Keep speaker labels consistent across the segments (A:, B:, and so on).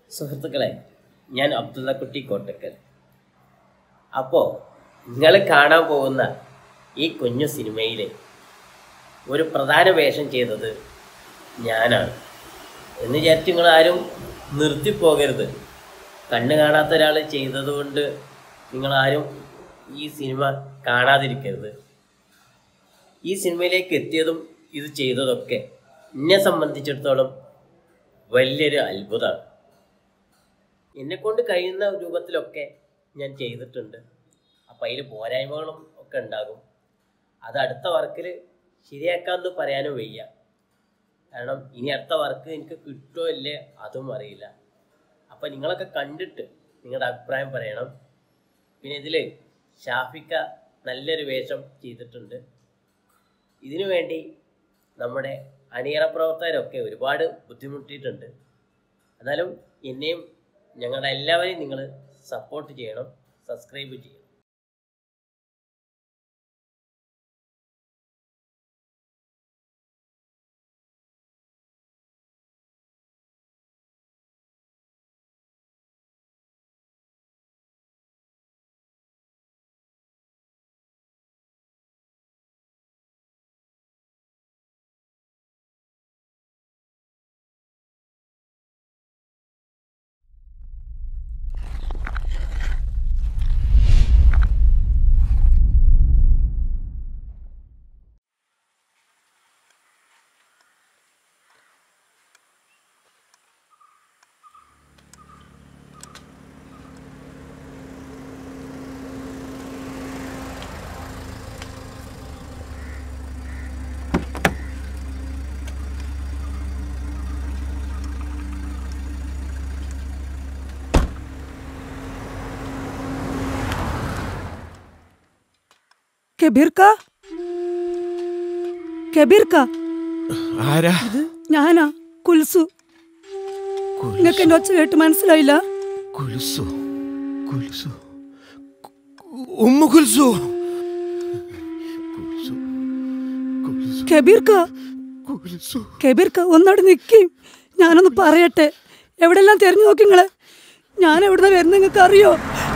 A: സുഹൃത്തുക്കളെ ഞാൻ അബ്ദുള്ളക്കുട്ടി കോട്ടക്കൽ അപ്പോൾ നിങ്ങൾ കാണാൻ പോകുന്ന ഈ കുഞ്ഞു സിനിമയിലെ ഒരു പ്രധാന വേഷം ചെയ്തത് ഞാനാണ് എന്ന് വിചാരിച്ച് നിങ്ങൾ ആരും നിർത്തിപ്പോകരുത് കണ്ണ് കാണാത്ത ഒരാൾ ചെയ്തതുകൊണ്ട് നിങ്ങളാരും ഈ സിനിമ കാണാതിരിക്കരുത് ഈ സിനിമയിലേക്ക് എത്തിയതും ഇത് ചെയ്തതൊക്കെ എന്നെ സംബന്ധിച്ചിടത്തോളം വലിയൊരു അത്ഭുതമാണ് എന്നെക്കൊണ്ട് കഴിയുന്ന രൂപത്തിലൊക്കെ ഞാൻ ചെയ്തിട്ടുണ്ട് അപ്പം അതിൽ പോരായ്മകളും ഒക്കെ ഉണ്ടാകും അത് അടുത്ത വർക്കിൽ ശരിയാക്കാമെന്ന് പറയാനും വയ്യ കാരണം ഇനി അടുത്ത വർക്ക് എനിക്ക് കിട്ടുമോ ഇല്ലേ അതും അറിയില്ല അപ്പം നിങ്ങളൊക്കെ കണ്ടിട്ട് നിങ്ങളുടെ അഭിപ്രായം പറയണം പിന്നെ ഇതിൽ ഷാഫിക്ക നല്ലൊരു വേഷം ചെയ്തിട്ടുണ്ട് ഇതിനു വേണ്ടി നമ്മുടെ അണിയറ പ്രവർത്തകരൊക്കെ ഒരുപാട് ബുദ്ധിമുട്ടിയിട്ടുണ്ട് എന്നാലും എന്നെയും ഞങ്ങളുടെ എല്ലാവരെയും നിങ്ങൾ സപ്പോർട്ട് ചെയ്യണം സബ്സ്ക്രൈബ് ചെയ്യണം
B: കബീർക്ക കബീർക്ക
C: ആരാ
B: ഞാനാ കുൽസു നിങ്ങൾക്ക് എന്റെ ഒച്ച കേട്ട് മനസ്സിലായില്ല
C: കുലുസു കുലുസു ഉമ്മ കുലുസു കുലുസു കുലുസു
B: കബീർക്ക
C: കുലുസു
B: കബീർക്ക ഒന്നവിടെ നിൽക്കി ഞാനൊന്ന് പറയട്ടെ എവിടെല്ലാം തിരഞ്ഞു നോക്കി നിങ്ങളെ ഞാൻ എവിടുന്ന് വരുന്ന നിങ്ങൾക്ക് അറിയോ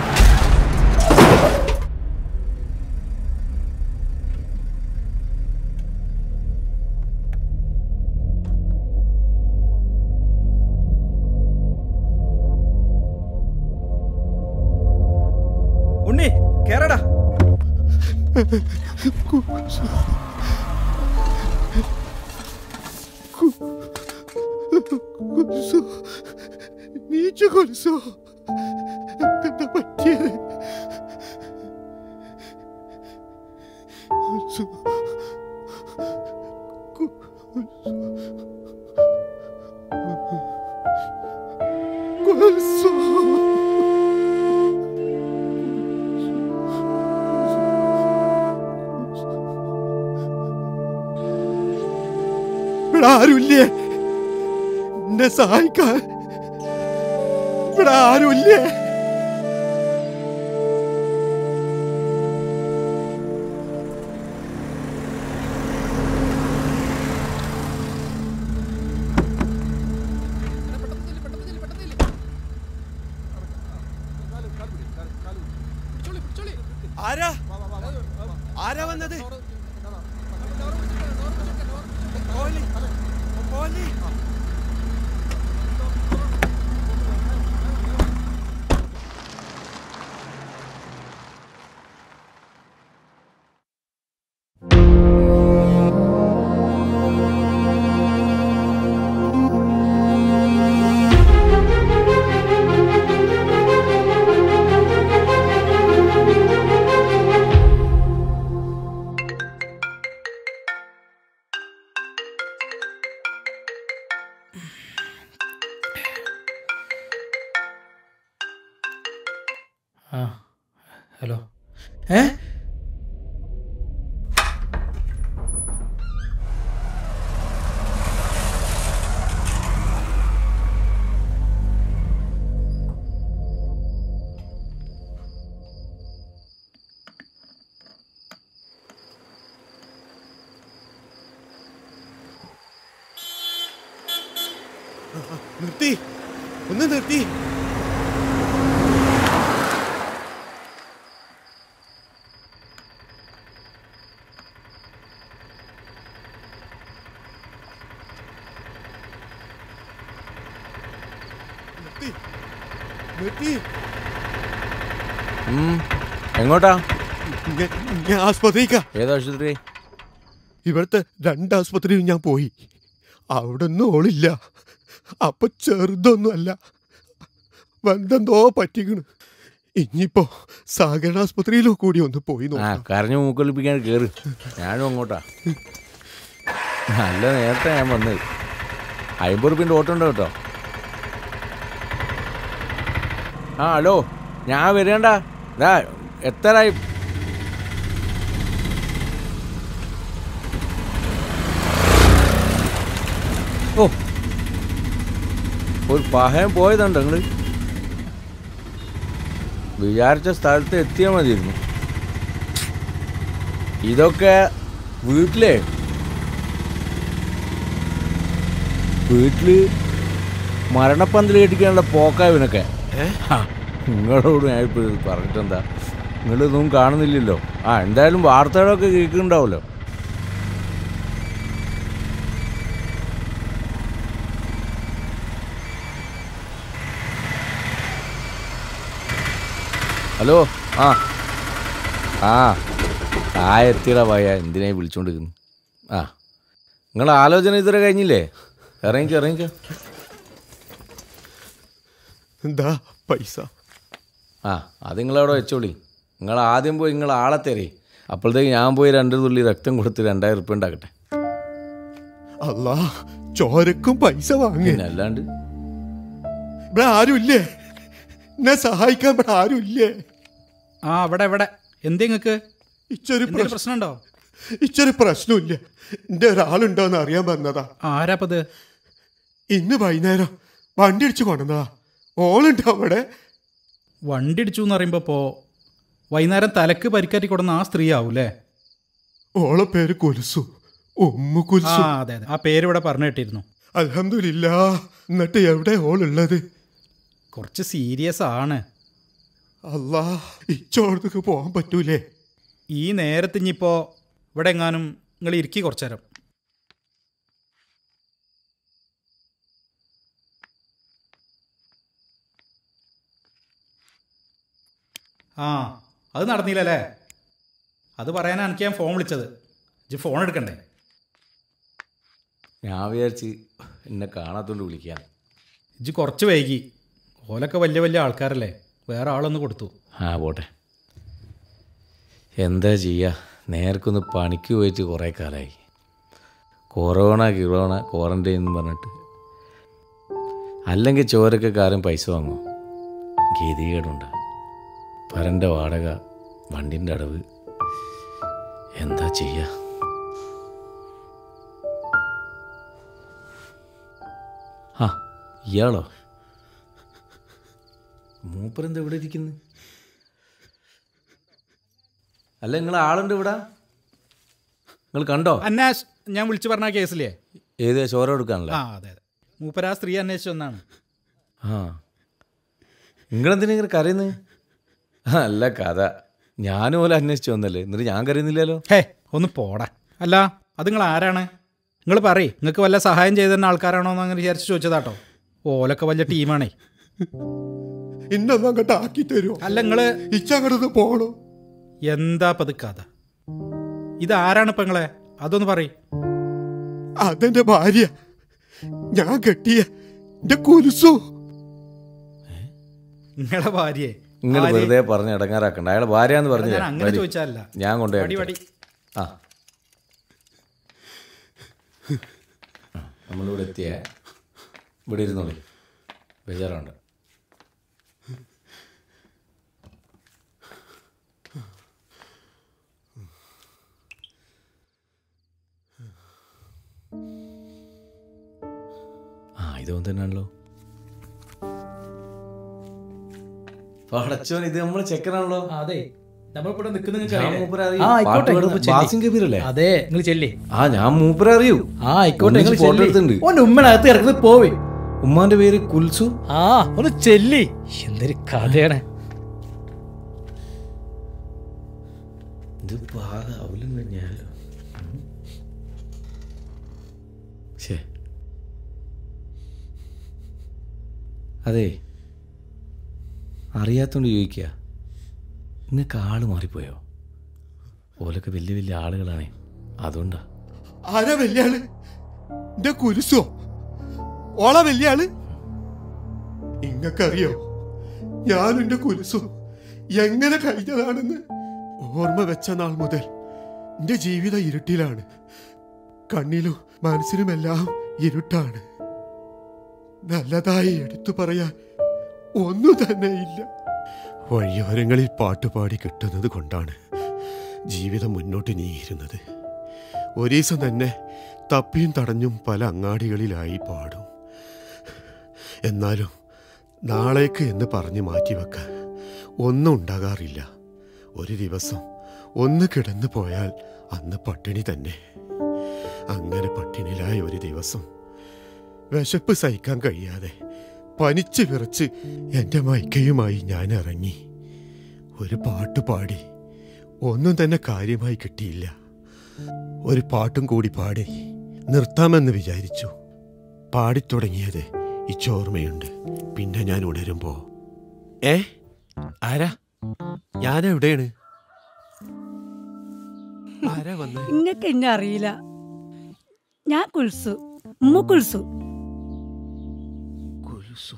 D: ഉണ്ണി കേറടാ
C: കുലുസു നീച്ച കുലുസു എന്താ പറ്റിയത് കുലുസു കുലുസു ഇവിടെ ആരുമില്ലേ എന്നെ സഹായിക്കാൻ ഇവിടെ ആരുമില്ലേ ആരാ ആരാ വന്നത് കോഹ്ലി കോഹ്ലി
D: ആ ഹലോ ഏ
C: നിർത്തി ഒന്ന് നിർത്തി നിർത്തി നിർത്തി
E: ഉം. എങ്ങോട്ടാ
C: ഞാൻ- ഞാൻ ആസ്പത്രിക്കാ
E: ഏതാശുപത്രി
C: ഇവിടുത്തെ രണ്ട് ആസ്പത്രിയും ഞാൻ പോയി അവിടെ ഒന്നും ഓളില്ല അപ്പൊ ചെറുതൊന്നുമല്ല വന്തെന്തോ പറ്റിക്കണ് ഇനിയിപ്പോ സഹകരണ ആസ്പത്രിയിലോ കൂടി ഒന്ന് പോയി
E: ആ
C: നോക്കാം
E: കരഞ്ഞു മൂക്കൊലിപ്പിക്കാൻ കയറി ഞാനും അങ്ങോട്ടാ നല്ല നേരത്തെ ഞാൻ വന്നത് അമ്പത് റുപ്യൻ്റെ ഓട്ടം ഉണ്ടോ കേട്ടോ ആ ഹലോ ഞാൻ വരേണ്ട ഇതാ എത്രയായി ഓ ഒരു പഹയം പോയതുണ്ടോ നിങ്ങൾ വിചാരിച്ച സ്ഥലത്ത് എത്തിയാൽ മതിയായിരുന്നു ഇതൊക്കെ വീട്ടിലെ വീട്ടില് മരണപ്പന്തൽ കെട്ടിക്കാനുള്ള പോക്കാ ഇവനൊക്കെ ആ, നിങ്ങളോട് ഞാൻ ഇപ്പോൾ പറഞ്ഞിട്ടെന്താ നിങ്ങളിതൊന്നും കാണുന്നില്ലല്ലോ ആ എന്തായാലും വാർത്തകളൊക്കെ കേൾക്കുന്നുണ്ടാവുമല്ലോ ഹലോ ആ ആ ആ എത്തിയടാ ഭയ എന്തിനായി വിളിച്ചോണ്ടിരിക്കുന്നു ആ നിങ്ങൾ ആലോചന ഇതുവരെ കഴിഞ്ഞില്ലേ ഇറങ്ങിക്കോ ഇറങ്ങിക്കോ
C: എന്താ പൈസ
E: ആ അത് നിങ്ങളവിടെ വെച്ചോളി നിങ്ങൾ ആദ്യം പോയി നിങ്ങൾ ആളെ തരേ അപ്പോഴത്തേക്ക് ഞാൻ പോയി രണ്ട് തുള്ളി രക്തം കൊടുത്ത് രണ്ടായിരം ഉറുപ്പ്യ ഉണ്ടാക്കട്ടെ
C: അല്ലാ ചോരക്കും പൈസ വാങ്ങി
E: പിന്നെ അല്ലാണ്ട്
C: ഇവിടെ ആരുമില്ലേ എന്നെ സഹായിക്കാൻ ഇവിടെ ആരുമില്ലേ
D: ആ ഇവിടെ ഇവിടെ എന്തേ നിങ്ങൾക്ക്
C: ഇച്ചൊരു
D: എന്തെങ്കിലും
C: പ്രശ്നം
D: പ്രശ്നമുണ്ടോ
C: ഇച്ചൊരു പ്രശ്നമില്ല എന്റെ ഒരാളുണ്ടോന്ന് അറിയാൻ വന്നതാ
D: ആരാപ്പത്
C: ഇന്ന് വൈകുന്നേരം വണ്ടി അടിച്ചു കൊണ്ടുവന്നതാ ഓളുണ്ടോ അവിടെ
D: വണ്ടി ഇടിച്ചു എന്ന് പറയുമ്പോൾ ഇപ്പോൾ വൈകുന്നേരം തലക്ക് പരിക്കാറ്റി കൊടുന്ന ആ സ്ത്രീ ആവൂലേ
C: ഓളെ പേര് കുലുസു ഉമ്മു
D: ആ
C: കുലുസു
D: അതെ അതെ ആ പേര് ഇവിടെ പറഞ്ഞു കേട്ടിരുന്നു
C: അലഹമില്ല എന്നിട്ട് എവിടെ ഓളുള്ളത്
D: കുറച്ച് സീരിയസ് ആണ്
C: അല്ലാ ഇച്ചോടത്തേക്ക് പോകാൻ പറ്റൂലേ
D: ഈ നേരത്ത് ഇനിയിപ്പോൾ ഇവിടെ എങ്ങാനും നിങ്ങൾ ഇരിക്കി കുറച്ചു നേരം ആ അത് നടന്നില്ലല്ലേ അത് പറയാനാണ് എനിക്ക് ഞാൻ ഫോൺ വിളിച്ചത് ഇജ്ജ് ഫോൺ എടുക്കണ്ടേ
E: ഞാൻ വിചാരിച്ച് എന്നെ കാണാത്തോണ്ട് വിളിക്കാൻ
D: ഇജ്ജ് കുറച്ച് വൈകി ഓലൊക്കെ വലിയ വലിയ ആൾക്കാരല്ലേ വേറെ ആളൊന്ന് കൊടുത്തു
E: ആ പോട്ടെ എന്താ ചെയ്യുക നേർക്കൊന്ന് പണിക്ക് പോയിട്ട് കുറേ കാലമായി കൊറോണ കിറോണ ക്വാറൻറ്റൈൻ എന്ന് പറഞ്ഞിട്ട് അല്ലെങ്കിൽ ചോരക്കാരും പൈസ വാങ്ങും ഗതികേടുണ്ട് പരൻ്റെ വാടക വണ്ടിൻ്റെ അടവ് എന്താ ചെയ്യുക ആ ഇയാളോ മൂപ്പരെന്താ ഇവിടെ ഇരിക്കുന്നത് അല്ല നിങ്ങൾ ആളുണ്ട് ഇവിടെ നിങ്ങൾ കണ്ടോ
D: അന്നാഷ് ഞാൻ വിളിച്ചു പറഞ്ഞ ആ കേസിലേ
E: ഏത് ചോര കൊടുക്കാനല്ലോ
D: ആ അതെ അതെ മൂപ്പര ആ സ്ത്രീ അന്വേഷിച്ചു വന്നാണ്
E: ആ നിങ്ങളെന്തിനാ ഇങ്ങനെ കരയുന്നത് അല്ല കഥ ഞാനും പോലെ അന്വേഷിച്ചു വന്നല്ലേ എന്നിട്ട് ഞാൻ കരയുന്നില്ലല്ലോ
D: ഹേ ഒന്ന് പോടാ അല്ല അത് നിങ്ങൾ ആരാണ് നിങ്ങൾ പറയ് നിങ്ങൾക്ക് വല്ല സഹായം ചെയ്തു തന്ന ആൾക്കാരാണോ എന്ന് അങ്ങനെ വിചാരിച്ച് ചോദിച്ചതാട്ടോ ഓലൊക്കെ വലിയ ടീമാണേ
C: ഇന്നൊന്നും അങ്ങോട്ട് ആക്കി തരുമോ
D: അല്ല നിങ്ങൾ
C: ഇച്ചങ്ങോട്ട് പോണോ
D: എന്താ പത് കഥ ഇത് ആരാണ് ഇപ്പം നിങ്ങളെ അതൊന്ന് പറയ്
C: അതെന്റെ ഭാര്യ ഞാൻ കെട്ടിയ എന്റെ കുലുസു
D: നിങ്ങളെ ഭാര്യയെ
E: നിങ്ങൾ
D: ആര്?
E: വെറുതെ പറഞ്ഞ് ഇടങ്ങാറാക്കണ്ട അയാളെ ഭാര്യ എന്ന്
D: ഞാൻ അങ്ങനെ
E: പറഞ്ഞു
D: ചോദിച്ചല്ല
E: ഞാൻ
D: വടി
E: കൊണ്ടുപോയി
D: വടി
E: ആ ആ, നമ്മളിവിടെ എത്തിയ ഇവിടെ ഇരുന്നോളി ബേജാറുണ്ട് ആ ഇതൊന്നും തന്നെയാണല്ലോ പടച്ചോൻ ഇത് നമ്മളെ ചെക്കനാണല്ലോ
D: അതെ നമ്മളിവിടെ
E: ഞാൻ മൂപ്പരെ അറിയും.
D: ആ, ആയിക്കോട്ടെ,
E: പാട്ട്
D: നിങ്ങൾ
E: പാടുന്ന
D: ചെല്ലി.
E: ബാസിം കബീറല്ലേ?
D: അതെ നിങ്ങൾ ചെല്ലേ
E: ആ ഞാൻ മൂപ്പരെ അറിയൂ
D: ആ ആയിക്കോട്ടെ
E: ഒന്നിച്ച്
D: നിങ്ങൾ
E: ഫോട്ടോ
D: ചെല്ലി.
E: എടുത്തിട്ടുണ്ട്.
D: ഓൻ്റെ ഉമ്മനകത്ത് ഇറക്കുന്നത് പോവേ
E: ഉമ്മാന്റെ പേര് കുൽസു
F: ആ ഒന്ന് ചെല്ലി എന്തൊരു കഥയാണ്
E: ഇത് പാകാവില്ല ഞാനോ ശേ അതെ അറിയാത്തോണ്ട് ചോദിക്കുക നിങ്ങൾക്ക് ആള് മാറിപ്പോയോ ഓലൊക്കെ വലിയ വലിയ ആളുകളാണേ അതുകൊണ്ടാ
C: ആരാ വലിയ ആള് എന്റെ കുരുസോ ഓള വലിയ ആള് ഇങ്ങക്കറിയോ ഞാൻ എന്റെ കുരുസു എങ്ങനെ കഴിഞ്ഞതാണെന്ന് ഓർമ്മ വെച്ച നാൾ മുതൽ എന്റെ ജീവിതം ഇരുട്ടിലാണ് കണ്ണിലും മനസ്സിലുമെല്ലാം ഇരുട്ടാണ് നല്ലതായി എടുത്തു പറയാൻ ഒന്നു തന്നെ ഇല്ല വഴിയോരങ്ങളിൽ പാട്ടുപാടി കിട്ടുന്നത് കൊണ്ടാണ് ജീവിതം മുന്നോട്ട് നീങ്ങിയിരുന്നത് ഒരു ദിവസം തന്നെ തപ്പിയും തടഞ്ഞും പല അങ്ങാടികളിലായി പാടും എന്നാലും നാളേക്ക് എന്ന് പറഞ്ഞ് മാറ്റിവെക്കാൻ ഒന്നും ഉണ്ടാകാറില്ല ഒരു ദിവസം ഒന്ന് കിടന്നു പോയാൽ അന്ന് പട്ടിണി തന്നെ അങ്ങനെ പട്ടിണിയിലായ ഒരു ദിവസം വിശപ്പ് സഹിക്കാൻ കഴിയാതെ പനിച്ച് വിറച്ച് എൻ്റെ മൈക്കയുമായി ഞാൻ ഇറങ്ങി ഒരു പാട്ട് പാടി ഒന്നും തന്നെ കാര്യമായി കിട്ടിയില്ല ഒരു പാട്ടും കൂടി പാടി നിർത്താമെന്ന് വിചാരിച്ചു പാടിത്തുടങ്ങിയത് ഇച്ചോർമ്മയുണ്ട് പിന്നെ ഞാൻ ഉണരുമ്പോ ഏ ആരാ ഞാൻ എവിടെയാണ് ആരാ വന്നേ
B: ഇങ്ങക്ക് എന്നെ അറിയില്ല ഞാൻ കുൽസു ഉമ്മ കുൽസു
C: കുലുസു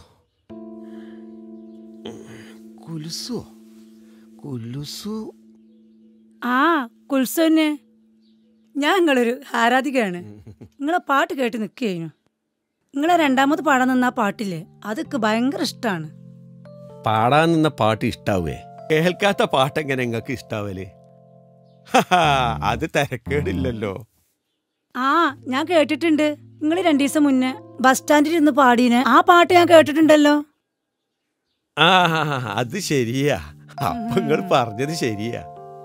C: കുലുസു കുലുസു
B: ആ കുൽസു തന്നെ ഞാൻ നിങ്ങളൊരു ആരാധികയാണ് നിങ്ങളെ പാട്ട് കേട്ട് നിൽക്കുകയായിരുന്നു നിങ്ങളെ രണ്ടാമത് പാടാൻ നിന്ന ആ പാട്ടില്ലേ അതൊക്കെ ഭയങ്കര ഇഷ്ടമാണ്
C: പാടാൻ നിന്ന പാട്ട് ഇഷ്ടാവേ കേൾക്കാത്ത പാട്ട് എങ്ങനെ നിങ്ങൾക്ക് ഇഷ്ടാവല് അത് തിരക്കേടില്ലല്ലോ
B: ആ ഞാൻ കേട്ടിട്ടുണ്ട് നിങ്ങൾ രണ്ടു ദിവസം മുന്നേ ബസ് സ്റ്റാൻഡിൽ ഇരുന്ന് പാടീനെ ആ പാട്ട് ഞാൻ കേട്ടിട്ടുണ്ടല്ലോ
C: ആ അത് ശരിയാ അപ്പൊ നിങ്ങൾ പറഞ്ഞത് ശരിയാ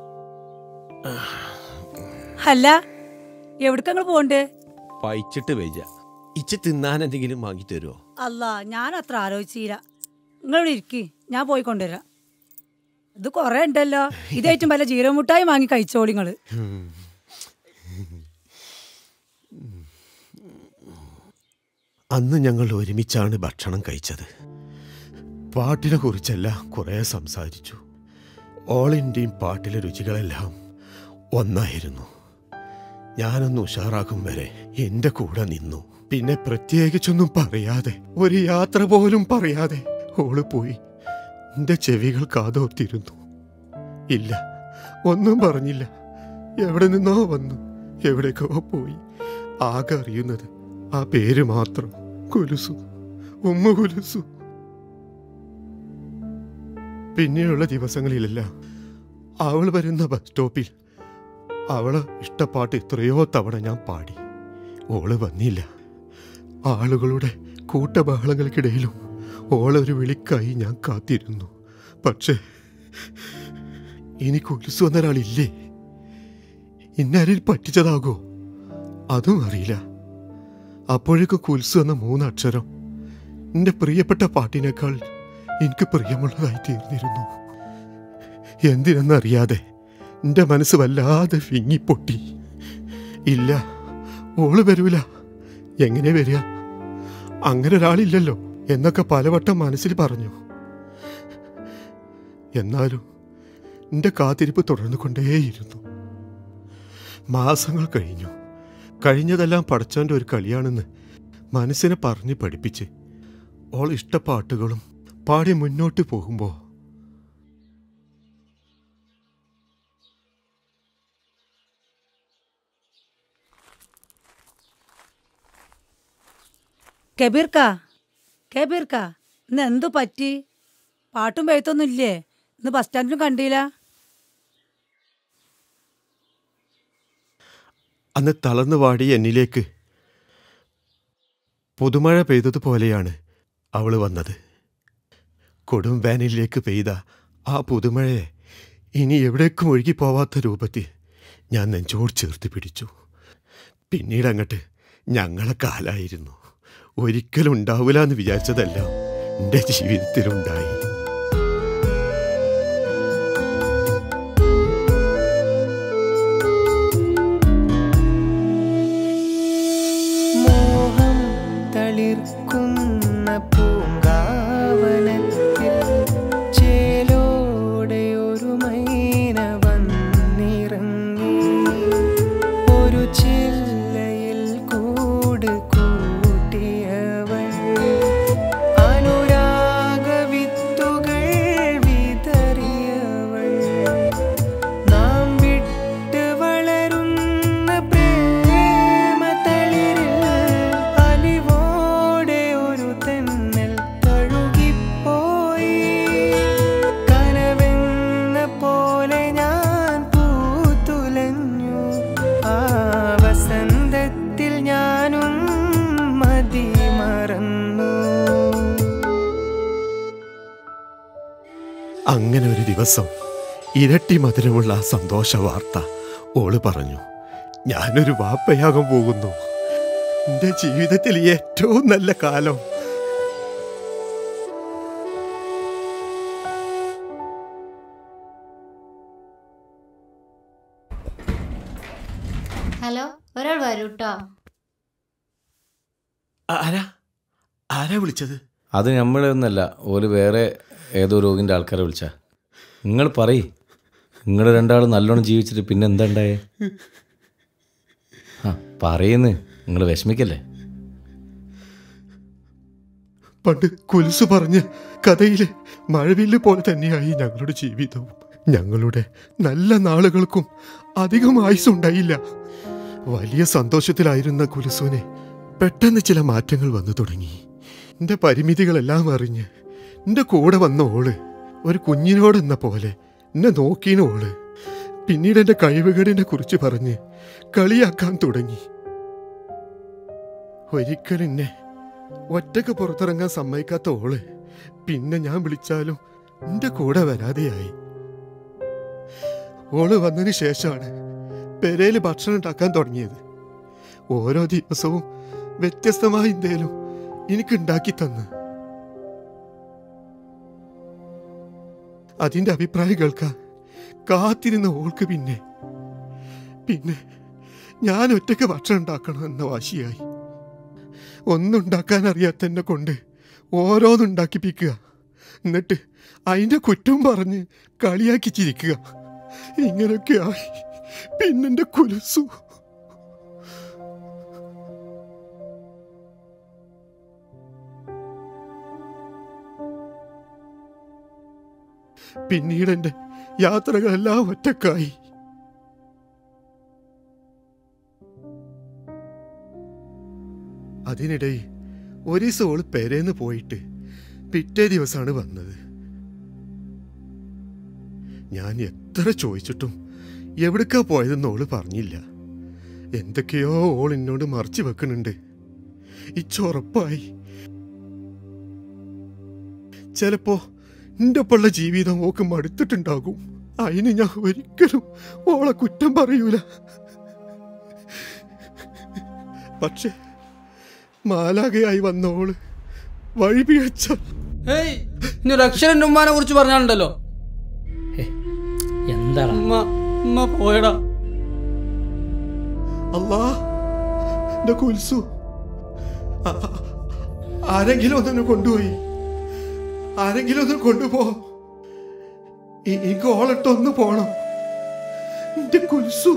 B: അല്ല എവിടക്ക നിങ്ങൾ പോണ്ട്
C: പയിച്ചിട്ട് വെച്ച ഇച്ച് തിന്നാൻ എന്തെങ്കിലും വാങ്ങി തരുമോ
B: അല്ല ഞാൻ അത്ര ആലോചിച്ചില്ല നിങ്ങളിവിടെ ഇരിക്കി ഞാൻ പോയി കൊണ്ടുവരാം ഇത് കൊറേ ഉണ്ടല്ലോ ഇതേറ്റവും പല ജീരമുട്ടായി വാങ്ങി കഴിച്ചോളി നിങ്ങള്
C: അന്ന് ഞങ്ങൾ ഒരുമിച്ചാണ് ഭക്ഷണം കഴിച്ചത് പാട്ടിനെ കുറിച്ചെല്ലാം കുറേ സംസാരിച്ചു ഓൾ ഇന്ത്യയും പാട്ടിലെ രുചികളെല്ലാം ഒന്നായിരുന്നു ഞാനൊന്ന് ഉഷാറാക്കും വരെ എന്റെ കൂടെ നിന്നു പിന്നെ പ്രത്യേകിച്ചൊന്നും പറയാതെ ഒരു യാത്ര പോലും പറയാതെ ഓള് പോയി എന്റെ ചെവികൾ കാതോർത്തിരുന്നു ഇല്ല ഒന്നും പറഞ്ഞില്ല എവിടെ നിന്നോ വന്നു എവിടേക്കോ പോയി ആകെ അറിയുന്നത് ആ പേര് മാത്രം കുലുസു ഉമ്മ കുലുസു പിന്നെയുള്ള ദിവസങ്ങളിലെല്ലാം അവൾ വരുന്ന ബസ് സ്റ്റോപ്പിൽ അവള് ഇഷ്ടപ്പാട്ട് എത്രയോ തവണ ഞാൻ പാടി ഓള് വന്നില്ല ആളുകളുടെ കൂട്ടബഹളങ്ങൾക്കിടയിലും ഓളൊരു വിളിക്കായി ഞാൻ കാത്തിരുന്നു പക്ഷേ ഇനി കുലുസു എന്നൊരാളില്ലേ ഇന്നാരിൽ പറ്റിച്ചതാകോ അതും അറിയില്ല അപ്പോഴേക്കും കുൽസു എന്ന മൂന്നക്ഷരം എൻ്റെ പ്രിയപ്പെട്ട പാട്ടിനേക്കാൾ എനിക്ക് പ്രിയമുള്ളതായി തീർന്നിരുന്നു എന്തിനെന്നറിയാതെ എൻ്റെ മനസ്സ് വല്ലാതെ വിങ്ങിപ്പൊട്ടി ഇല്ല ഓള് വരൂല എങ്ങനെ വരിക അങ്ങനെ ഒരാളില്ലല്ലോ എന്നൊക്കെ പലവട്ടം മനസ്സിൽ പറഞ്ഞു എന്നാലും എൻ്റെ കാത്തിരിപ്പ് തുടർന്നു കൊണ്ടേയിരുന്നു മാസങ്ങൾ കഴിഞ്ഞു കഴിഞ്ഞതെല്ലാം പടച്ചോൻ്റെ ഒരു കളിയാണെന്ന് മനസ്സിനെ പറഞ്ഞ് പഠിപ്പിച്ച് ഓൾ ഇഷ്ടപ്പാട്ടുകളും പാടി മുന്നോട്ട് പോകുമ്പോൾ
B: കബീർക്ക കബീർക്ക ഇന്ന് എന്തു പറ്റി പാട്ടും പെയ്ത്തൊന്നും ഇല്ലേ ഇന്ന് ബസ് സ്റ്റാൻഡിലും കണ്ടില്ല
C: അന്ന് തളർന്നു വാടി എന്നിലേക്ക് പുതുമഴ പെയ്തതുപോലെയാണ് അവൾ വന്നത് കൊടും വേനലിലേക്ക് പെയ്ത ആ പുതുമഴയെ ഇനി എവിടേക്കും ഒഴുകിപ്പോവാത്ത രൂപത്തിൽ ഞാൻ നെഞ്ചോട് ചേർത്ത് പിടിച്ചു പിന്നീട് അങ്ങോട്ട് ഞങ്ങളെ കാലായിരുന്നു ഒരിക്കലും ഉണ്ടാവില്ല എന്ന് വിചാരിച്ചതെല്ലാം എൻ്റെ ജീവിതത്തിലുണ്ടായി
G: മോഹം തളിർക്കുന്ന പൂങ്കാവനത്തിൽ ചേലോടെ ഒരു മൈന വന്നിറങ്ങി ഒരു ചില്ലയിൽ കൂട് കൂട്ടിയവൾ അനുരാഗവിത്തുകൾ വിതറിയവൾ നാം വിട്ട് വളരുന്ന പ്രേമതളിരിൽ അലിവോടെ ഒരു തെന്നൽ തഴുകിപ്പോയി കനവെന്ന പോലെ ഞാൻ പൂത്തുലഞ്ഞു ആ വസന്തത്തിൽ ഞാനും മതി മറന്നു
C: അങ്ങനെ ഒരു ദിവസം ഇരട്ടി മധുരമുള്ള ആ സന്തോഷ വാർത്ത ഓള് പറഞ്ഞു ഞാനൊരു വാപ്പയാകാൻ പോകുന്നു എൻ്റെ ജീവിതത്തിൽ ഏറ്റവും നല്ല കാലം
H: ഹലോ ഒരാൾ വരൂ കേട്ടോ
C: ആരാ ആരാ വിളിച്ചത്
E: അത് നമ്മളൊന്നല്ല ഓല് വേറെ ഏതോ രോഗിൻ്റെ ആൾക്കാരെ വിളിച്ച നിങ്ങൾ പറയ് നിങ്ങൾ രണ്ടാളും നല്ലോണം ജീവിച്ചിട്ട് പിന്നെ എന്താ ഉണ്ടായേ ആ പറയുന്ന് നിങ്ങൾ വിഷമിക്കല്ലേ
C: പണ്ട് കുലുസ് പറഞ്ഞ കഥയിലെ മഴവില്ല് പോലെ തന്നെയായി ഞങ്ങളുടെ ജീവിതവും ഞങ്ങളുടെ നല്ല നാളുകൾക്കും അധികം ആയുസുണ്ടായില്ല വലിയ സന്തോഷത്തിലായിരുന്ന കുലുസുവിനെ പെട്ടെന്ന് ചില മാറ്റങ്ങൾ വന്നു തുടങ്ങി എൻ്റെ പരിമിതികളെല്ലാം അറിഞ്ഞ് എൻ്റെ കൂടെ വന്ന ഓള് ഒരു കുഞ്ഞിനോടെന്ന പോലെ എന്നെ നോക്കീന ഓള് പിന്നീട് എൻ്റെ കഴിവുകേടിനെ കുറിച്ച് പറഞ്ഞ് കളിയാക്കാൻ തുടങ്ങി ഒരിക്കലും എന്നെ ഒറ്റക്ക് പുറത്തിറങ്ങാൻ സമ്മതിക്കാത്ത ഓള് പിന്നെ ഞാൻ വിളിച്ചാലും എന്റെ കൂടെ വരാതെയായി ഓള് വന്നതിന് ശേഷമാണ് പെരയില് ഭക്ഷണം ഉണ്ടാക്കാൻ തുടങ്ങിയത് ഓരോ ദിവസവും വ്യത്യസ്തമായ എന്തേലും എനിക്ക് ഉണ്ടാക്കി തന്ന് അതിന്റെ അഭിപ്രായം കേൾക്കാൻ കാത്തിരുന്ന ഓൾക്ക് പിന്നെ പിന്നെ ഞാൻ ഒറ്റയ്ക്ക് ഭക്ഷണം ഉണ്ടാക്കണം എന്ന വാശിയായി ഒന്നുണ്ടാക്കാൻ അറിയാത്ത എന്നെ കൊണ്ട് ഓരോന്നുണ്ടാക്കിപ്പിക്കുക എന്നിട്ട് അതിൻ്റെ കുറ്റം പറഞ്ഞ് കളിയാക്കി ചിരിക്കുക ഇങ്ങനെയൊക്കെ ആയി പിന്നെന്റെ കുലസു പിന്നീട് എൻ്റെ യാത്രകളെല്ലാം ഒറ്റക്കായി അതിനിടയിൽ ഒരു ദിവസം ഓള് പെരേന്ന് പോയിട്ട് പിറ്റേ ദിവസമാണ് വന്നത് ഞാൻ എത്ര ചോദിച്ചിട്ടും എവിടേക്കാ പോയതെന്ന് ഓള് പറഞ്ഞില്ല എന്തൊക്കെയോ ഓൾ എന്നോട് മറച്ചു വെക്കുന്നുണ്ട് ഇച്ചുറപ്പായി ചിലപ്പോ എൻ്റെ ഒപ്പമുള്ള ജീവിതം ഓക്ക് മടുത്തിട്ടുണ്ടാകും അതിന് ഞാൻ ഒരിക്കലും ഓളെ കുറ്റം പറയൂല പക്ഷെ മാലാകയായി വന്ന ഓള് വഴി പിഴച്ച
I: ഏയ് ഇനി ഒരു അക്ഷരം എൻ്റെ ഉമ്മാനെ കുറിച്ച് പറഞ്ഞാലുണ്ടല്ലോ
F: എന്താണ്
I: ഉമ്മ ഉമ്മ പോയടാ
C: അല്ലാ എന്റെ കുൽസു ആ- ആ- ആരെങ്കിലും ഒന്നിനെ കൊണ്ടുപോയി ആരെങ്കിലും ഒന്ന് കൊണ്ടുപോ എ- എനിക്ക് ഓളിട്ടൊന്ന് പോണം എന്റെ കുൽസു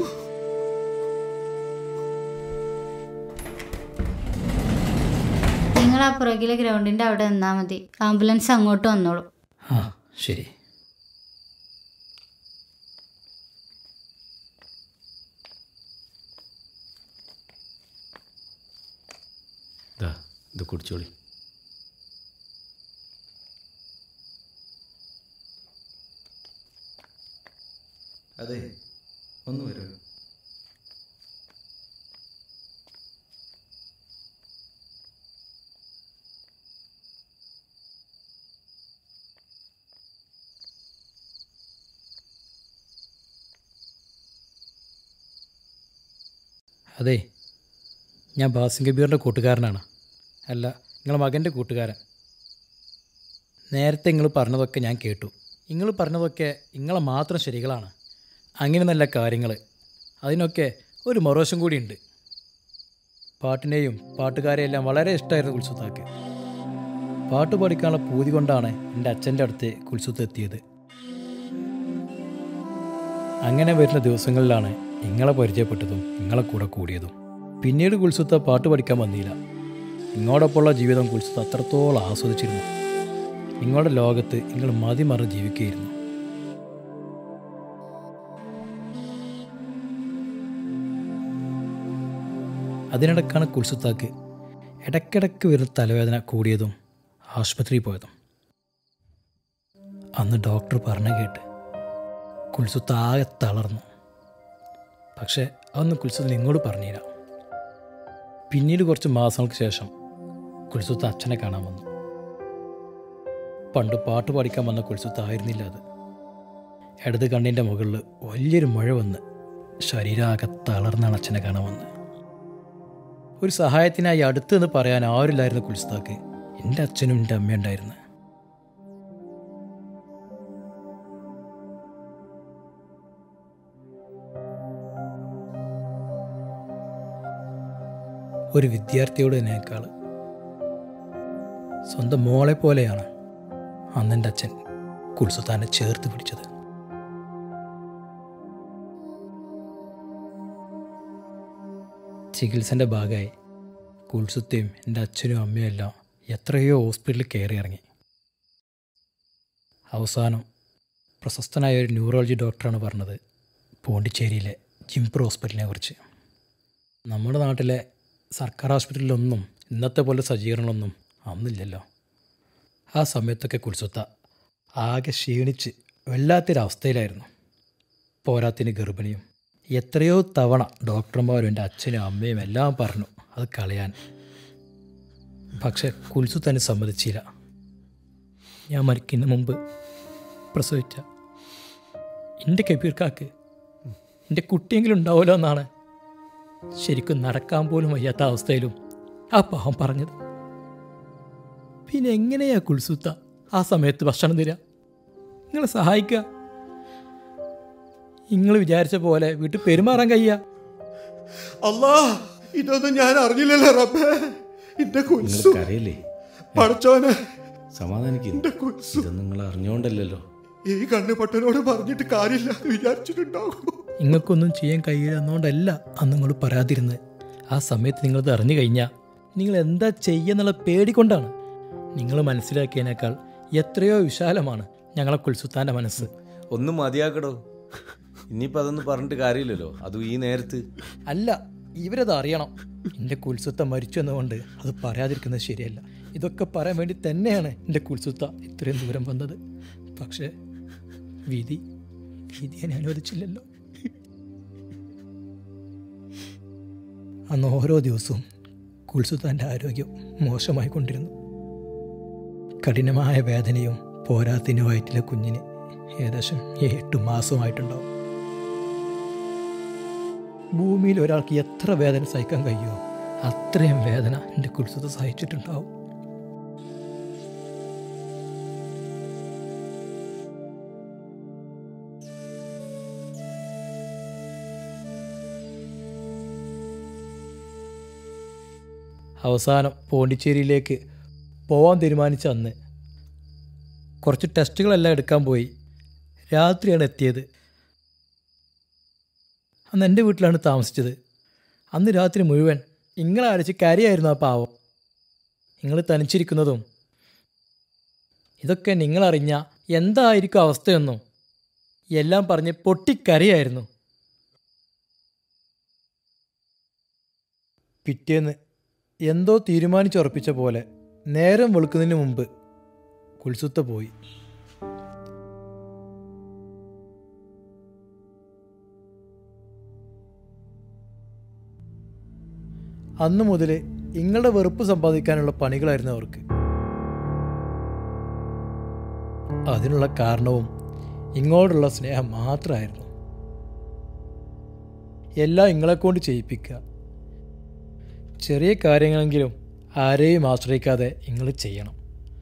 H: നിങ്ങൾ ആ പുറകിലെ ഗ്രൗണ്ടിന്റെ അവിടെ നിന്നാ മതി ആംബുലൻസ് അങ്ങോട്ട് വന്നോളൂ
F: ആ ശരി
E: ദാ ഇത് കുടിച്ചോളി
J: അതെ ഒന്ന് വരൂ
F: അതെ ഞാൻ ബാസിം കബീറിൻ്റെ കൂട്ടുകാരനാണ് അല്ല നിങ്ങളെ മകൻ്റെ കൂട്ടുകാരൻ നേരത്തെ നിങ്ങൾ പറഞ്ഞതൊക്കെ ഞാൻ കേട്ടു നിങ്ങൾ പറഞ്ഞതൊക്കെ നിങ്ങളെ മാത്രം ശരികളാണ് അങ്ങനെ നല്ല കാര്യങ്ങൾ അതിനൊക്കെ ഒരു മറുവശം കൂടിയുണ്ട് പാട്ടിനെയും പാട്ടുകാരെയും എല്ലാം വളരെ ഇഷ്ടമായിരുന്നു കുൽസുത്താക്ക് പാട്ട് പഠിക്കാനുള്ള പൂതി കൊണ്ടാണ് എൻ്റെ അച്ഛൻ്റെ അടുത്ത് കുൽസുത്ത് എത്തിയത് അങ്ങനെ വരുന്ന ദിവസങ്ങളിലാണ് നിങ്ങളെ പരിചയപ്പെട്ടതും നിങ്ങളെ കൂടെ കൂടിയതും പിന്നീട് കുൽസുത്ത പാട്ട് പഠിക്കാൻ വന്നില്ല നിങ്ങളോടൊപ്പമുള്ള ജീവിതം കുൽസുത്ത അത്രത്തോളം ആസ്വദിച്ചിരുന്നു നിങ്ങളുടെ ലോകത്ത് നിങ്ങൾ മതിമറന്ന് ജീവിക്കുകയായിരുന്നു അതിനിടക്കാണ് കുൽസുത്താക്ക് ഇടയ്ക്കിടയ്ക്ക് വരുന്ന തലവേദന കൂടിയതും ആശുപത്രിയിൽ പോയതും അന്ന് ഡോക്ടർ പറഞ്ഞ കേട്ട് കുൽസുത്ത് ആകെ തളർന്നു പക്ഷേ അതൊന്നും കുൽസുത്ത് നിങ്ങളോട് പറഞ്ഞില്ല പിന്നീട് കുറച്ച് മാസങ്ങൾക്ക് ശേഷം കുൽസുത്ത് അച്ഛനെ കാണാൻ വന്നു പണ്ട് പാട്ട് പഠിക്കാൻ വന്ന കുൽസുത്ത് ആയിരുന്നില്ല അത് ഇടത് കണ്ണിൻ്റെ മുകളിൽ വലിയൊരു മഴ വന്ന് ശരീരമാകെ തളർന്നാണ് അച്ഛനെ കാണാൻ വന്നത് ഒരു സഹായത്തിനായി അടുത്ത് എന്ന് പറയാൻ ആരില്ലായിരുന്നു കുൽസുത്താക്ക് എൻ്റെ അച്ഛനും എൻ്റെ അമ്മയും ഉണ്ടായിരുന്നു ഒരു വിദ്യാർത്ഥിയോട് എന്നേക്കാൾ സ്വന്തം മോളെ പോലെയാണ് അന്നെൻ്റെ അച്ഛൻ കുൽസുത്താനെ ചേർത്ത് പിടിച്ചത് ചികിത്സൻ്റെ ഭാഗമായി കുൽസുത്തയും എൻ്റെ അച്ഛനും അമ്മയും എല്ലാം എത്രയോ ഹോസ്പിറ്റലിൽ കയറി ഇറങ്ങി അവസാനം പ്രശസ്തനായ ഒരു ന്യൂറോളജി ഡോക്ടറാണ് പറഞ്ഞത് പോണ്ടിച്ചേരിയിലെ ജിംപ്രോ ഹോസ്പിറ്റലിനെ കുറിച്ച് നമ്മുടെ നാട്ടിലെ സർക്കാർ ആശുപത്രിയിലൊന്നും ഇന്നത്തെ പോലെ സജ്ജീകരണങ്ങളൊന്നും അന്നില്ലല്ലോ ആ സമയത്തൊക്കെ കുൽസുത്ത ആകെ ക്ഷീണിച്ച് വല്ലാത്തൊരവസ്ഥയിലായിരുന്നു പോരാത്തിന് ഗർഭിണിയും എത്രയോ തവണ ഡോക്ടർമാരും എൻ്റെ അച്ഛനും അമ്മയും എല്ലാം പറഞ്ഞു അത് കളയാൻ പക്ഷെ കുൽസുത്തന് സമ്മതിച്ചില്ല ഞാൻ മരിക്കുന്ന മുമ്പ് പ്രസവിച്ച എൻ്റെ കബീർക്കാക്ക് എൻ്റെ കുട്ടിയെങ്കിലും ഉണ്ടാവുമല്ലോ എന്നാണ് ശരിക്കും നടക്കാൻ പോലും വയ്യാത്ത അവസ്ഥയിലും ആ പാവം പറഞ്ഞത് പിന്നെ എങ്ങനെയാ കുൽസുത്ത ആ സമയത്ത് ഭക്ഷണം തരിക നിങ്ങളെ സഹായിക്കുക നിങ്ങൾ വിചാരിച്ച പോലെ വീട്ടിൽ പെരുമാറാൻ കഴിയുക
C: അല്ലാ ഇതൊന്നും ഞാൻ അറിഞ്ഞില്ലല്ലോ റബ്ബേ എന്റെ കുൽസു
E: നിങ്ങൾക്ക് അറിയില്ലേ
C: പടച്ചോനെ
E: സമാധാനിക്കുന്നു
C: എന്റെ കുൽസു
E: ഇത് നിങ്ങൾ അറിഞ്ഞുകൊണ്ടല്ലോ
C: ഈ കണ്ണുപൊട്ടനോട് പറഞ്ഞിട്ട് കാര്യമില്ല എന്ന് വിചാരിച്ചിട്ടുണ്ടാകും
F: നിങ്ങൾക്കൊന്നും ചെയ്യാൻ കഴിയില്ല എന്നുകൊണ്ടല്ല അന്ന് നിങ്ങൾ പറയാതിരുന്നത് ആ സമയത്ത് നിങ്ങളത് അറിഞ്ഞു കഴിഞ്ഞാൽ നിങ്ങൾ എന്താ ചെയ്യുന്നുള്ള പേടിക്കൊണ്ടാണ് നിങ്ങൾ മനസ്സിലാക്കിയതിനേക്കാൾ എത്രയോ വിശാലമാണ് ഞങ്ങളെ കുൽസുത്താൻ്റെ മനസ്സ്
E: ഒന്നും മതിയാക്കടോ ഇനിയിപ്പോൾ അതൊന്നും പറഞ്ഞിട്ട് കാര്യമില്ലല്ലോ അതും ഈ നേരത്ത്
F: അല്ല ഇവരത് അറിയണം എൻ്റെ കുൽസുത്ത മരിച്ചു എന്നുകൊണ്ട് അത് പറയാതിരിക്കുന്നത് ശരിയല്ല ഇതൊക്കെ പറയാൻ വേണ്ടി തന്നെയാണ് എൻ്റെ കുൽസുത്ത ഇത്രയും ദൂരം വന്നത് പക്ഷേ വിധി വിധി എന്നെ അനുവദിച്ചില്ലല്ലോ അന്ന് ഓരോ ദിവസവും കുൽസുത്താൻ്റെ ആരോഗ്യം മോശമായിക്കൊണ്ടിരുന്നു കഠിനമായ വേദനയും പോരാത്തിന് വയറ്റിലെ കുഞ്ഞിന് ഏകദേശം എട്ട് മാസമായിട്ടുണ്ടാവും ഭൂമിയിൽ ഒരാൾക്ക് എത്ര വേദന സഹിക്കാൻ കഴിയുമോ അത്രയും വേദന എൻ്റെ കുൽസത്ത് സഹിച്ചിട്ടുണ്ടാവും അവസാനം പോണ്ടിച്ചേരിയിലേക്ക് പോവാൻ തീരുമാനിച്ച അന്ന് കുറച്ച് ടെസ്റ്റുകളെല്ലാം എടുക്കാൻ പോയി രാത്രിയാണ് എത്തിയത് അന്ന് എൻ്റെ വീട്ടിലാണ് താമസിച്ചത് അന്ന് രാത്രി മുഴുവൻ ഇങ്ങളെ അരച്ച് കരയായിരുന്നു ആ പാവം നിങ്ങൾ തനിച്ചിരിക്കുന്നതും ഇതൊക്കെ നിങ്ങളറിഞ്ഞ എന്തായിരിക്കും അവസ്ഥയെന്നും എല്ലാം പറഞ്ഞ് പൊട്ടിക്കരയായിരുന്നു പിറ്റേന്ന് എന്തോ തീരുമാനിച്ചുറപ്പിച്ച പോലെ നേരം വെളുക്കുന്നതിന് മുമ്പ് കുൽസുത്ത പോയി അന്നു മുതൽ ഇങ്ങളുടെ വെറുപ്പ് സമ്പാദിക്കാനുള്ള പണികളായിരുന്നു അവർക്ക് അതിനുള്ള കാരണവും ഇങ്ങോട്ടുള്ള സ്നേഹം മാത്രമായിരുന്നു എല്ലാം ഇങ്ങളെ കൊണ്ട് ചെയ്യിപ്പിക്കുക ചെറിയ കാര്യങ്ങളെങ്കിലും ആരെയും ആശ്രയിക്കാതെ നിങ്ങൾ ചെയ്യണം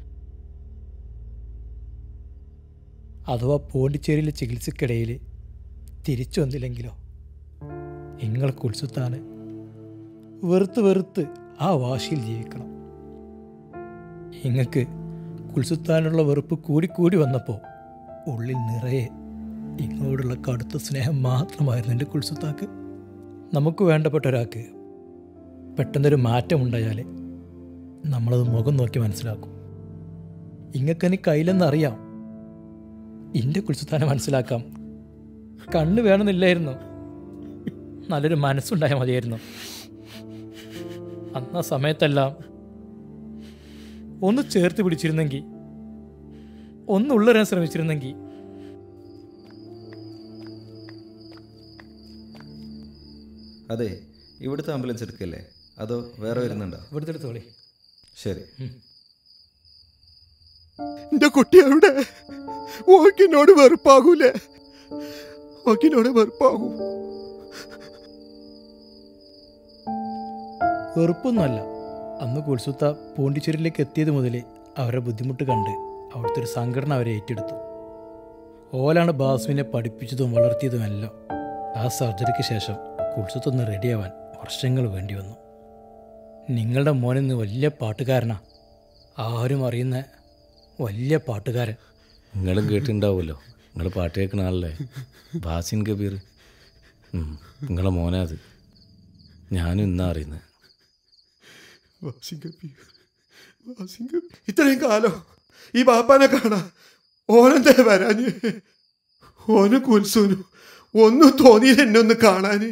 F: അഥവാ പോണ്ടിച്ചേരിയിലെ ചികിത്സക്കിടയിൽ തിരിച്ചു വന്നില്ലെങ്കിലോ നിങ്ങൾ കുൽസുത്താന് വെറുത്ത് വെറുത്ത് ആ വാശിയിൽ ജീവിക്കണം നിങ്ങൾക്ക് കുൽസുത്താനുള്ള വെറുപ്പ് കൂടിക്കൂടി വന്നപ്പോൾ ഉള്ളിൽ നിറയെ നിങ്ങളോടുള്ള കടുത്ത സ്നേഹം മാത്രമായിരുന്നു എൻ്റെ കുൽസുത്താക്ക് നമുക്ക് വേണ്ടപ്പെട്ട ഒരാൾക്ക് പെട്ടെന്നൊരു മാറ്റമുണ്ടായാൽ നമ്മളത് മുഖം നോക്കി മനസ്സിലാക്കും ഇങ്ങക്കനി കയ്യിലെന്നറിയാം എൻ്റെ കുൽസുത്താനെ മനസ്സിലാക്കാം കണ്ണ് വേണമെന്നില്ലായിരുന്നു നല്ലൊരു മനസ്സുണ്ടായാൽ മതിയായിരുന്നു അന്ന് ആ സമയത്തെല്ലാം ഒന്ന് ചേർത്ത് പിടിച്ചിരുന്നെങ്കിൽ ഒന്ന് ഉള്ളറിയാൻ ശ്രമിച്ചിരുന്നെങ്കിൽ
J: അതെ ഇവിടുത്തെ ആംബുലൻസ് എടുക്കല്ലേ അതോ വേറെ വരുന്നുണ്ടോ
F: ഇവിടുത്തെ എടുത്തോളി
J: ശരി
C: എന്റെ കുട്ടി എവിടെ ഓക്കിനോട് വെറുപ്പാകൂലേ ഓക്കിനോട് വെറുപ്പാകൂ
F: വെറുപ്പൊന്നുമല്ല അന്ന് കുൽസുത്ത പോണ്ടിച്ചേരിയിലേക്ക് എത്തിയത് മുതൽ അവരുടെ ബുദ്ധിമുട്ട് കണ്ട് അവിടുത്തെ ഒരു സംഘടന അവരെ ഏറ്റെടുത്തു ഓലാണ് ബാസുവിനെ പഠിപ്പിച്ചതും വളർത്തിയതുമെല്ലാം ആ സർജറിക്ക് ശേഷം കുൽസുത്തൊന്ന് റെഡിയാവാൻ വർഷങ്ങൾ വേണ്ടി വന്നു നിങ്ങളുടെ മോനിന്ന് വലിയ പാട്ടുകാരനാ ആരും അറിയുന്ന വലിയ പാട്ടുകാരൻ
E: നിങ്ങളും കേട്ടിട്ടുണ്ടാവുമല്ലോ നിങ്ങൾ പാട്ട് കേൾക്കുന്ന ആളല്ലേ ബാസിൻ കബീർ ഉം, നിങ്ങളെ മോനാ അത് ഞാനും ഇന്നാ അറിയുന്നത്
C: ഇത്രയും കാലം ഈ ബാപ്പാനെ കാണാ ഓനെന്തേ വരാന് ഓനും കുൽസൂനും ഒന്നും തോന്നിയില്ല എന്നെ ഒന്ന് കാണാന്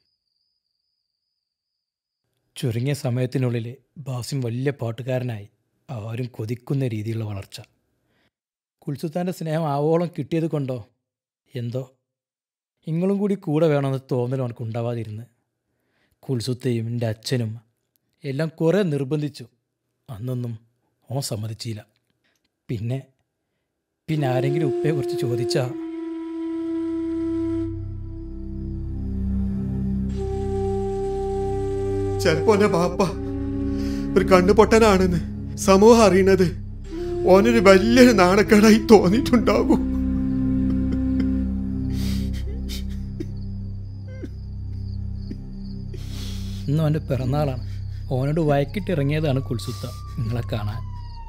F: ചുരുങ്ങിയ സമയത്തിനുള്ളിൽ ബാസിം വലിയ പാട്ടുകാരനായി ആരും കൊതിക്കുന്ന രീതിയിലുള്ള വളർച്ച കുൽസുത്താൻ്റെ സ്നേഹം ആവോളം കിട്ടിയത് കൊണ്ടോ എന്തോ നിങ്ങളും കൂടി കൂടെ വേണമെന്ന് തോന്നലും അവനക്ക് ഉണ്ടാവാതിരുന്ന് കുൽസുത്തയും എൻ്റെ അച്ഛനും എല്ലാം കുറേ നിർബന്ധിച്ചു അന്നൊന്നും ഓൻ സമ്മതിച്ചില്ല പിന്നെ പിന്നെ ആരെങ്കിലും ഉപ്പയെക്കുറിച്ച് ചോദിച്ചാൽ
C: ചിലപ്പോ എന്റെ ബാപ്പ ഒരു കണ്ണുപൊട്ടനാണെന്ന് സമൂഹം അറിയണത് ഓനൊരു വലിയൊരു നാണക്കേടായി തോന്നിയിട്ടുണ്ടാകും
F: ഇന്ന് അവൻ്റെ പിറന്നാളാണ് ഓനോട് വയക്കിട്ട് ഇറങ്ങിയതാണ് കുൽസുത്ത നിങ്ങളെ കാണാൻ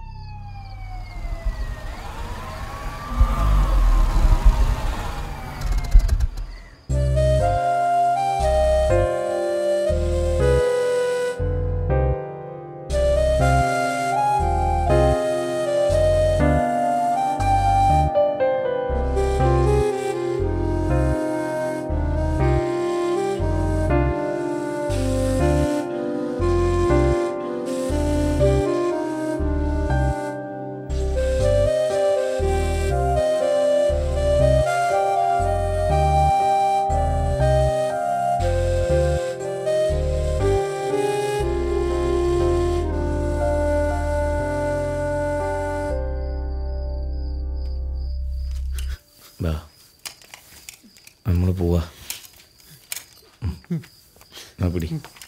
E: വാ നമ്മൾ പോവാ ഉം. എന്നാ പിടി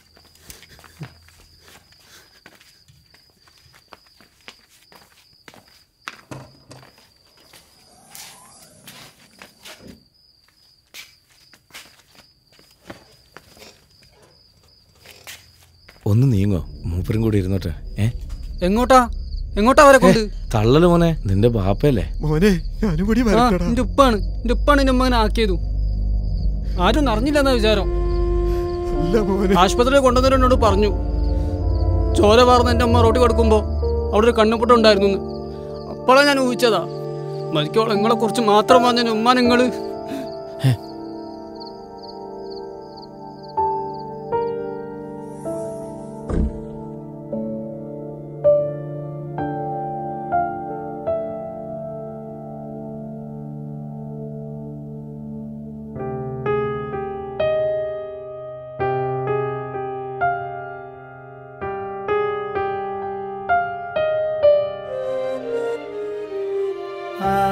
E: ഒന്ന് നീങ്ങോ മൂപ്പരും കൂടി ഇരുന്നോട്ടെ ഏ
I: എങ്ങോട്ടാ എങ്ങോട്ടാ അവരെ കൊണ്ട്
E: തള്ളല് മോനെ നിന്റെ ബാപ്പയല്ലേ
C: മോനെ ഞാനും കൂടി
I: ആ
C: വരക്കടാ
I: എന്റെ ഉപ്പാണ് എന്റെ ഉപ്പാണ് എന്റെ ഉമ്മങ്ങനെ ആക്കിയതു ആരും അറിഞ്ഞില്ലെന്നാ വിചാരം
C: അല്ല മോനെ
I: ആശുപത്രിയിൽ കൊണ്ടുവന്നിട്ട് എന്നോട് പറഞ്ഞു ചോര വാർന്ന് എൻ്റെ അമ്മ റോട്ടി കൊടുക്കുമ്പോൾ അവിടെ ഒരു കണ്ണുപൊട്ടം ഉണ്ടായിരുന്നു എന്ന് അപ്പോഴാണ് ഞാൻ ഊഹിച്ചതാ മരിക്കോളം നിങ്ങളെ കുറിച്ച് മാത്രം പറഞ്ഞ ഉമ്മ നിങ്ങള്
G: ആ